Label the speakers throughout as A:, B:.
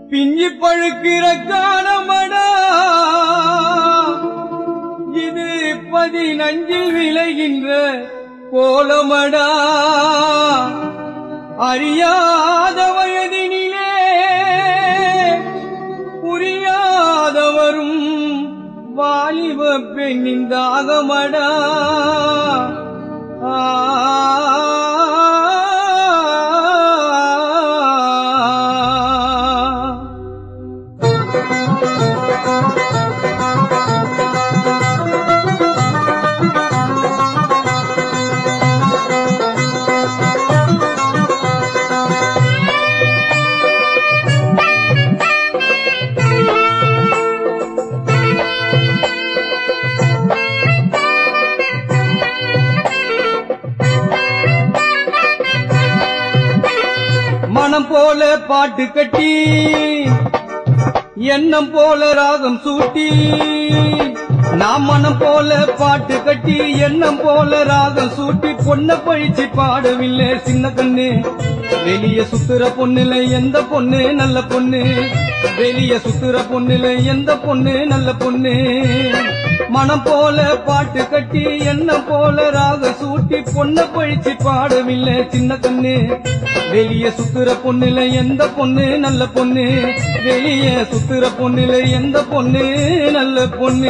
A: பிஞ்சி பழுக்கிற காலமடா இது பதினஞ்சில் விளைகின்ற கோலமடா அறியாத வயதினிலே புரியாதவரும் வாலிப பெண்ணின் தாகமடா ஆ மனம் போல பாட்டு கட்டி எண்ணம் போல ராகம் சூட்டி நாம் மனம் போல பாட்டு கட்டி எண்ணம் போல ராகம் சூட்டி பொண்ண பழிச்சு பாடவில்லை சின்ன கண்ணு வெளிய சுத்துற பொண்ணுல எந்த பொண்ணு நல்ல பொண்ணு வெளிய சுத்துற பொண்ணுல எந்த பொண்ணு நல்ல பொண்ணு மனம் போல பாட்டு கட்டி எண்ணம் போல ராக சூட்டி பொண்ண பழிச்சு பாடவில்லை சின்ன கண்ணு வெளிய சுத்துற பொண்ணுல எந்த பொண்ணு நல்ல பொண்ணு வெளிய சுத்துற பொண்ணுல எந்த பொண்ணு நல்ல பொண்ணு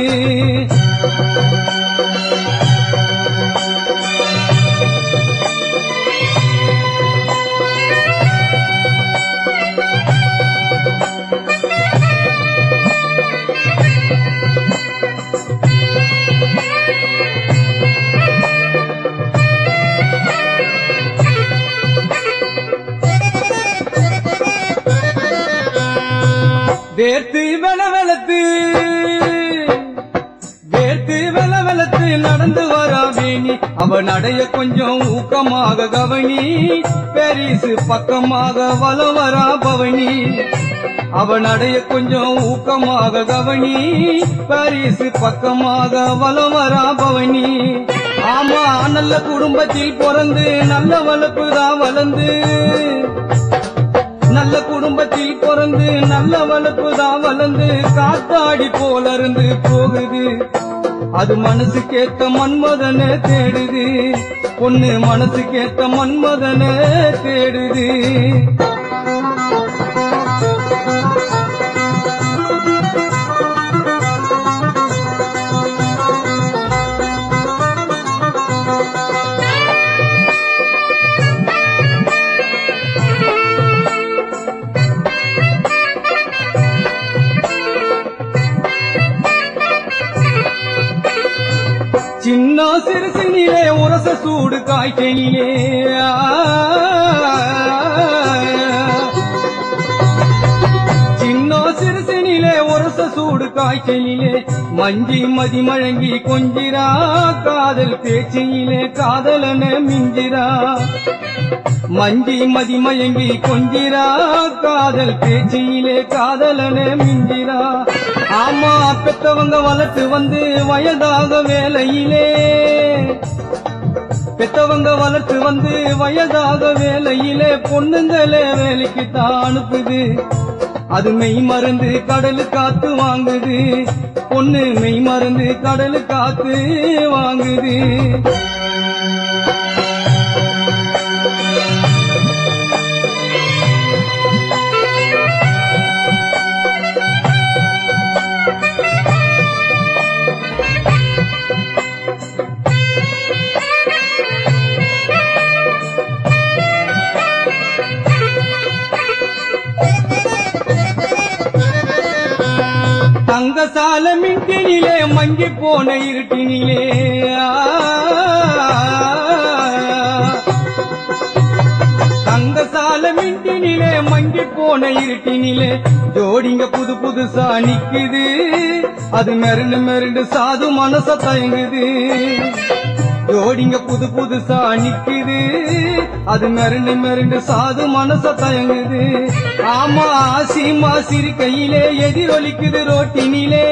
A: வேர்த்து வெல வெலத்து வேர்த்து வெல வெலத்து நடந்து வரா வேணி அவ நடைய கொஞ்சம் ஊக்கமாக கவனி பெரிசு பக்கமாக வல வரா பவனி அவ நடைய கொஞ்சம் ஊக்கமாக கவனி பரிசு பக்கமாக வல வரா பவனி ஆமா நல்ல குடும்பத்தில் பிறந்து நல்ல வளர்ப்பு தான் வளர்ந்து நல்ல குடும்பத்தில் பிறந்து நல்ல வளர்ப்பு தான் வளர்ந்து காத்தாடி போல இருந்து போகுது அது மனசுக்கேத்த மன்மதனை தேடுது பொண்ணு மனசுக்கேத்த மன்மதனை தேடுது சின்ன சிறுசினிலே உரச சூடு காய்ச்சலிலே சின்ன சிறுசினிலே உரச சூடு காய்ச்சலிலே மஞ்சி மதி மழங்கி கொஞ்சிரா காதல் பேச்சிலே காதலன மிஞ்சிரா மஞ்சி மதி மயங்கி கொஞ்சிரா காதல் பேச்சிலே காதலன மிஞ்சிரா ஆமா பெத்தவங்க வளர்த்து வந்து வயதாக வேலையிலே பெத்தவங்க வளர்த்து வந்து வயதாக வேலையிலே பொண்ணுங்களே வேலைக்கு தான் அனுப்புது அது மெய் மருந்து கடலு காத்து வாங்குது பொண்ணு மெய் மருந்து கடலு காத்து வாங்குது தங்கசால மின்கினிலே மங்கி போன இருட்டினிலே ஆ. தங்கசால மின்கினிலே மங்கி போன இருட்டினிலே ஜோடிங்க புது புதுசா நிக்குது அது மிரண்டு மிரண்டு சாது மனச தயங்குது ஜோடிங்க புது புதுசா நிக்குது அது மிரண்டு மிரண்டு சாது மனச தயங்குது ஆமா சீமா சிரிக்கையிலே எதிரொலிக்குது ரோட்டினிலே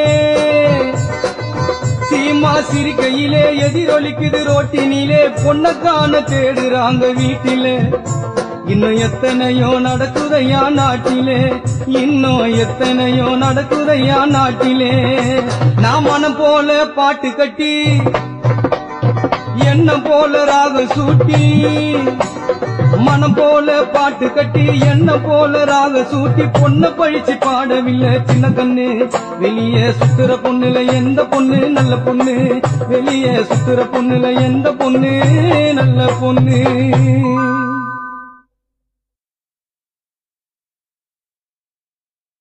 A: சீமா சிரிக்கையிலே எதிரொலிக்குது ரோட்டினிலே பொண்ணக்கான தேடுறாங்க வீட்டிலே இன்னும் எத்தனையோ நடக்குதையா நாட்டிலே இன்னும் எத்தனையோ நடக்குதையா நாட்டிலே நான் மனம் போல பாட்டு கட்டி எண்ணம் போல ராகம் சூட்டி மனம் போல பாட்டு கட்டி எண்ணம் போல ராக சூட்டி பொண்ண பழிச்சு பாடவில்லை சின்ன கண்ணு வெளியே சுத்துற பொண்ணுல எந்த பொண்ணு நல்ல பொண்ணு வெளியே சுத்துற பொண்ணுல எந்த பொண்ணு நல்ல பொண்ணு